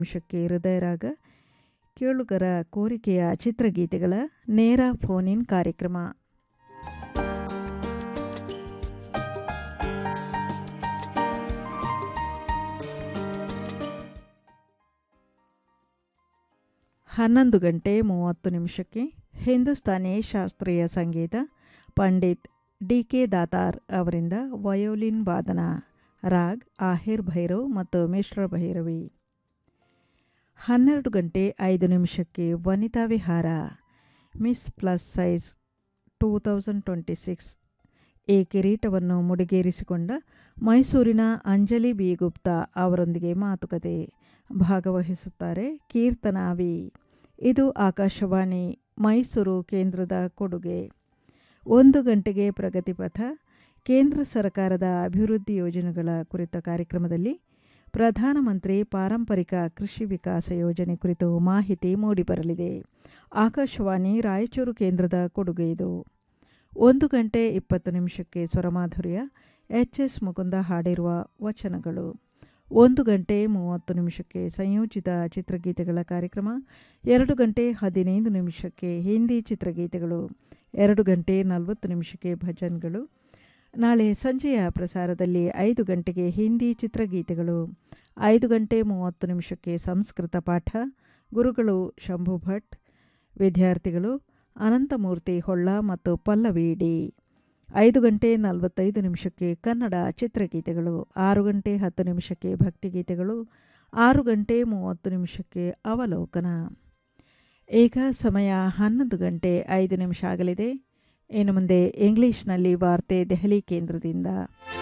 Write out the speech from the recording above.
ನಿಮಿಷಕ್ಕೆ ಹೃದಯರಾಗ ಕೇಳುಗರ ಕೋರಿಕೆಯ ಚಿತ್ರಗೀತೆಗಳ ನೇರ ಫೋನ್ ಇನ್ ಕಾರ್ಯಕ್ರಮ ಹನ್ನೊಂದು ಗಂಟೆ ಮೂವತ್ತು ನಿಮಿಷಕ್ಕೆ ಹಿಂದೂಸ್ತಾನಿ ಶಾಸ್ತ್ರೀಯ ಸಂಗೀತ ಪಂಡಿತ್ ಡಿ ಕೆ ದಾತಾರ್ ಅವರಿಂದ ವಯೋಲಿನ್ ವಾದನ ರಾಗ್ ಆಹಿರ್ ಭೈರವ್ ಮತ್ತು ಮಿಶ್ರ ಭೈರವಿ ಹನ್ನೆರಡು ಗಂಟೆ ಐದು ನಿಮಿಷಕ್ಕೆ Vanitha Vihara miss plus size two thousand twenty six ಈ ಕಿರೀಟವನ್ನು ಮುಡಿಗೇರಿಸಿಕೊಂಡ ಮೈಸೂರಿನ ಅಂಜಲಿ ಬಿ ಗುಪ್ತಾ ಅವರೊಂದಿಗೆ ಮಾತುಕತೆ ಭಾಗವಹಿಸುತ್ತಾರೆ ಕೀರ್ತನಾ ವಿ ಇದು ಆಕಾಶವಾಣಿ ಮೈಸೂರು ಕೇಂದ್ರದ ಕೊಡುಗೆ ಒಂದು ಗಂಟೆಗೆ ಪ್ರಗತಿಪಥ ಕೇಂದ್ರ ಸರ್ಕಾರದ ಅಭಿವೃದ್ಧಿ ಯೋಜನೆಗಳ ಕುರಿತ ಕಾರ್ಯಕ್ರಮದಲ್ಲಿ ಪ್ರಧಾನಮಂತ್ರಿ ಪಾರಂಪರಿಕ ಕೃಷಿ ವಿಕಾಸ ಯೋಜನೆ ಕುರಿತು ಮಾಹಿತಿ ಮೂಡಿಬರಲಿದೆ ಆಕಾಶವಾಣಿ ರಾಯಚೂರು ಕೇಂದ್ರದ ಕೊಡುಗೆ ಇದು ಒಂದು ಗಂಟೆ ಇಪ್ಪತ್ತು ನಿಮಿಷಕ್ಕೆ ಸ್ವರಮಾಧುರ್ಯ ಎಚ್ ಎಸ್ ಮುಕುಂದ ಹಾಡಿರುವ ವಚನಗಳು ಒಂದು ಗಂಟೆ ಮೂವತ್ತು ನಿಮಿಷಕ್ಕೆ ಸಂಯೋಜಿತ ಚಿತ್ರಗೀತೆಗಳ ಕಾರ್ಯಕ್ರಮ ಎರಡು ಗಂಟೆ ಹದಿನೈದು ನಿಮಿಷಕ್ಕೆ ಹಿಂದಿ ಚಿತ್ರಗೀತೆಗಳು ಎರಡು ಗಂಟೆ ನಲವತ್ತು ನಿಮಿಷಕ್ಕೆ ಭಜನ್ಗಳು ನಾಳೆ ಸಂಜೆಯ ಪ್ರಸಾರದಲ್ಲಿ ಐದು ಗಂಟೆಗೆ ಹಿಂದಿ ಚಿತ್ರಗೀತೆಗಳು ಐದು ಗಂಟೆ ಮೂವತ್ತು ನಿಮಿಷಕ್ಕೆ ಸಂಸ್ಕೃತ ಪಾಠ ಗುರುಗಳು ಶಂಭು ಭಟ್ ವಿದ್ಯಾರ್ಥಿಗಳು ಅನಂತಮೂರ್ತಿ ಹೊಳ್ಳ ಮತ್ತು ಪಲ್ಲವಿ ಡಿ ಐದು ಗಂಟೆ ನಲವತ್ತೈದು ನಿಮಿಷಕ್ಕೆ ಕನ್ನಡ ಚಿತ್ರಗೀತೆಗಳು ಆರು ಗಂಟೆ ಹತ್ತು ನಿಮಿಷಕ್ಕೆ ಭಕ್ತಿಗೀತೆಗಳು ಆರು ಗಂಟೆ ಮೂವತ್ತು ನಿಮಿಷಕ್ಕೆ ಅವಲೋಕನ ಈಗ ಸಮಯ ಹನ್ನೊಂದು ಗಂಟೆ ಐದು ನಿಮಿಷ ಆಗಲಿದೆ ಇನ್ನು ಮುಂದೆ ಇಂಗ್ಲಿಷ್ನಲ್ಲಿ ವಾರ್ತೆ ದೆಹಲಿ ಕೇಂದ್ರದಿಂದ